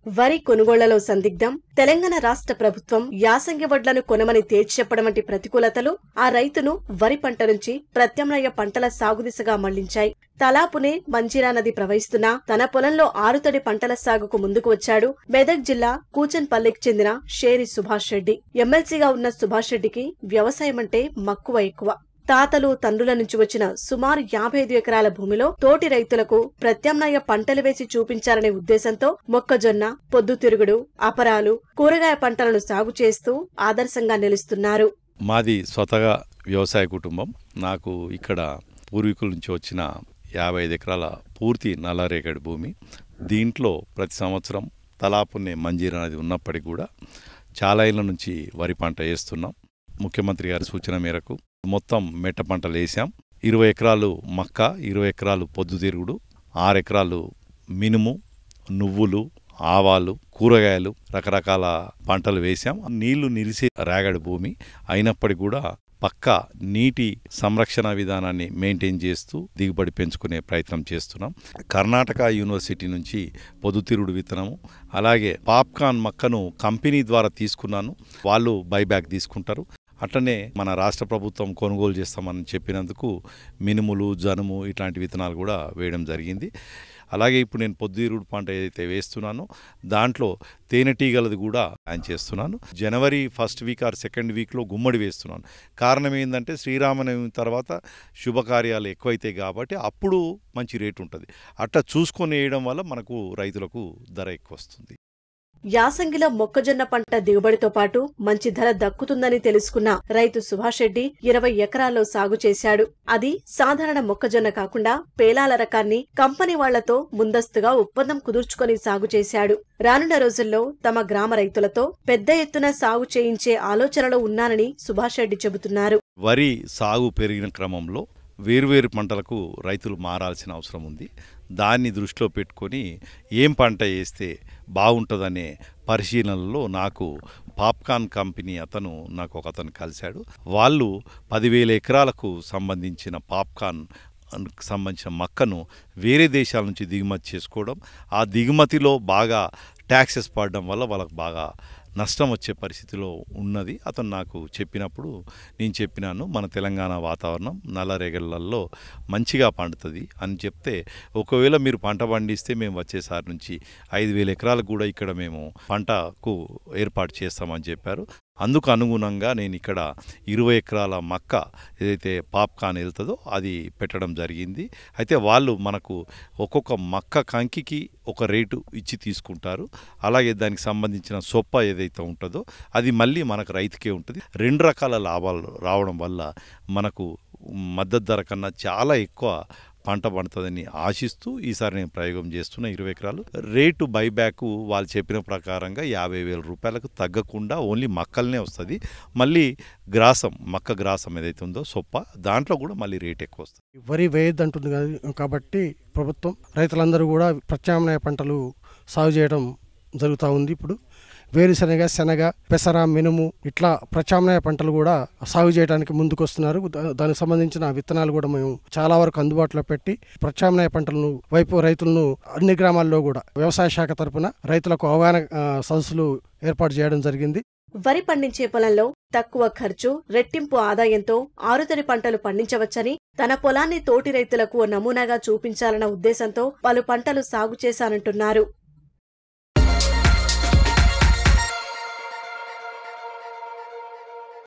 వరి కొనుగోళ్లలో సందిగ్ధం తెలంగాణ రాష్ట్ర ప్రభుత్వం యాసంగి వడ్లను కొనమని తేల్చి చెప్పడం వంటి ప్రతికూలతలు ఆ రైతును వరి పంట నుంచి ప్రత్యామ్నాయ పంటల సాగు దిశగా మళ్లించాయి తలాపునే మంజీరా నది ప్రవహిస్తున్న తన పొలంలో ఆరుతడి పంటల సాగుకు ముందుకు వచ్చాడు మెదక్ జిల్లా కూచన్పల్లికి చెందిన షేరి సుభాష్ రెడ్డి ఎమ్మెల్సీగా ఉన్న సుభాష్ రెడ్డికి వ్యవసాయం అంటే మక్కువ ఎక్కువ తాతలు తండ్రుల నుంచి వచ్చిన సుమారు యాభై ఐదు ఎకరాల భూమిలో తోటి రైతులకు ప్రత్యామ్నాయ పంటలు వేసి చూపించాలనే ఉద్దేశంతో మొక్కజొన్న పొద్దుతిరుగుడు అపరాలు కూరగాయ పంటలను సాగు చేస్తూ ఆదర్శంగా నిలుస్తున్నారు మాది స్వతగా వ్యవసాయ కుటుంబం నాకు ఇక్కడ పూర్వీకుల నుంచి వచ్చిన యాభై ఐదు ఎకరాల పూర్తి నల్లరేగడి భూమి దీంట్లో ప్రతి సంవత్సరం తలాపున్నే మంజీరా నది ఉన్నప్పటికీ కూడా చాలా ఏళ్ళ నుంచి వరి పంట వేస్తున్నాం ముఖ్యమంత్రి గారి సూచన మేరకు మొత్తం మెట్ట పంటలు వేసాం ఇరవై ఎకరాలు మక్క ఇరవై ఎకరాలు పొద్దుతిరుగుడు ఆరు ఎకరాలు మినుము నువ్వులు ఆవాలు కూరగాయలు రకరకాల పంటలు వేశాం నీళ్లు నిలిసే రాగడి భూమి అయినప్పటికీ కూడా పక్క నీటి సంరక్షణ విధానాన్ని మెయింటైన్ చేస్తూ దిగుబడి పెంచుకునే ప్రయత్నం చేస్తున్నాం కర్ణాటక యూనివర్సిటీ నుంచి పొద్దుతిరుడు విత్తనము అలాగే పాప్కార్న్ మక్కను కంపెనీ ద్వారా తీసుకున్నాను వాళ్ళు బైబ్యాక్ తీసుకుంటారు అట్లనే మన రాష్ట్ర ప్రభుత్వం కొనుగోలు చేస్తామని చెప్పినందుకు మినుములు జనుము ఇట్లాంటి విత్తనాలు కూడా వేయడం జరిగింది అలాగే ఇప్పుడు నేను పొద్దురుడు పంట ఏదైతే వేస్తున్నానో దాంట్లో తేనెటీగలది కూడా ప్లాన్ చేస్తున్నాను జనవరి ఫస్ట్ వీక్ ఆర్ సెకండ్ వీక్లో గుమ్మడి వేస్తున్నాను కారణం ఏంటంటే శ్రీరామనవమి తర్వాత శుభకార్యాలు ఎక్కువైతాయి కాబట్టి అప్పుడు మంచి రేటు ఉంటుంది అట్లా చూసుకొని వేయడం వల్ల మనకు రైతులకు ధర ఎక్కువ వస్తుంది యాసంగిలో మొక్కజొన్న పంట దిగుబడితో పాటు మంచి ధర దక్కుతుందని తెలుసుకున్న రైతు సుభాష్ రెడ్డి ఇరవై ఎకరాల్లో సాగు చేశాడు అది సాధారణ మొక్కజొన్న కాకుండా పేలాల రకాన్ని కంపెనీ వాళ్లతో ముందస్తుగా ఒప్పందం కుదుర్చుకొని సాగు చేశాడు రానున్న రోజుల్లో తమ గ్రామ రైతులతో పెద్ద ఎత్తున సాగు చేయించే ఆలోచనలో ఉన్నానని సుభాష్ రెడ్డి చెబుతున్నారు వరి సాగు పెరిగిన క్రమంలో వేరువేరు పంటలకు రైతులు మారాల్సిన అవసరం ఉంది దాన్ని దృష్టిలో పెట్టుకొని ఏం పంట వేస్తే బాగుంటుందనే పరిశీలనలో నాకు పాప్కార్న్ కంపెనీ అతను నాకు ఒక అతను కలిశాడు వాళ్ళు పదివేల ఎకరాలకు సంబంధించిన పాప్కార్న్ సంబంధించిన మక్కను వేరే దేశాల నుంచి దిగుమతి చేసుకోవడం ఆ దిగుమతిలో బాగా ట్యాక్సెస్ పడడం వల్ల వాళ్ళకు బాగా నష్టం వచ్చే పరిస్థితిలో ఉన్నది అతను నాకు చెప్పినప్పుడు నేను చెప్పినాను మన తెలంగాణ వాతావరణం నల్లరేగళ్లలో మంచిగా పండుతుంది అని చెప్తే ఒకవేళ మీరు పంట పండిస్తే మేము వచ్చేసారి నుంచి ఐదు వేల ఎకరాలకు కూడా ఇక్కడ మేము పంటకు ఏర్పాటు చేస్తామని చెప్పారు అందుకు అనుగుణంగా నేను ఇక్కడ ఇరవై ఎకరాల మక్క ఏదైతే పాప్కాన్ వెళ్తుందో అది పెట్టడం జరిగింది అయితే వాళ్ళు మనకు ఒక్కొక్క మక్క కంకికి ఒక రేటు ఇచ్చి తీసుకుంటారు అలాగే దానికి సంబంధించిన సొప్ప ఏదైతే ఉంటుందో అది మళ్ళీ మనకు రైతుకే ఉంటుంది రెండు రకాల లాభాలు రావడం వల్ల మనకు మద్దతు ధర కన్నా చాలా ఎక్కువ పంట పండుతుందని ఆశిస్తూ ఈసారి నేను ప్రయోగం చేస్తున్న ఇరవై ఎకరాలు రేటు బైబ్యాక్ వాళ్ళు చెప్పిన ప్రకారంగా యాభై వేల రూపాయలకు తగ్గకుండా ఓన్లీ మక్కలనే వస్తుంది మళ్ళీ గ్రాసం మక్క గ్రాసం ఏదైతే ఉందో సొప్ప దాంట్లో కూడా మళ్ళీ రేట్ ఎక్కువ వస్తుంది వరి వేయద్దంటుంది కా- కాబట్టి ప్రభుత్వం రైతులందరూ కూడా ప్రత్యామ్నాయ పంటలు సాగు చేయడం జరుగుతూ ఉంది ఇప్పుడు వేరుశనగ శనగ పెసర మినుము ఇట్లా ప్రత్యామ్నాయ పంటలు కూడా సాగు చేయడానికి ముందుకు వస్తున్నారు దా- దానికి సంబంధించిన విత్తనాలు కూడా మేము చాలా వరకు అందుబాటులో పెట్టి ప్రత్యామ్నాయ పంటలను వైపు రైతులను అన్ని గ్రామాల్లో కూడా వ్యవసాయ శాఖ తరపున రైతులకు అవగాహన ఆ, సదస్సులు ఏర్పాటు చేయడం జరిగింది వరి పండించే పొలంలో తక్కువ ఖర్చు రెట్టింపు ఆదాయంతో ఆరుతడి పంటలు పండించవచ్చని తన పొలాన్ని తోటి రైతులకు ఓ నమూనాగా చూపించాలన్న ఉద్దేశంతో పలు పంటలు సాగు చేశానంటున్నారు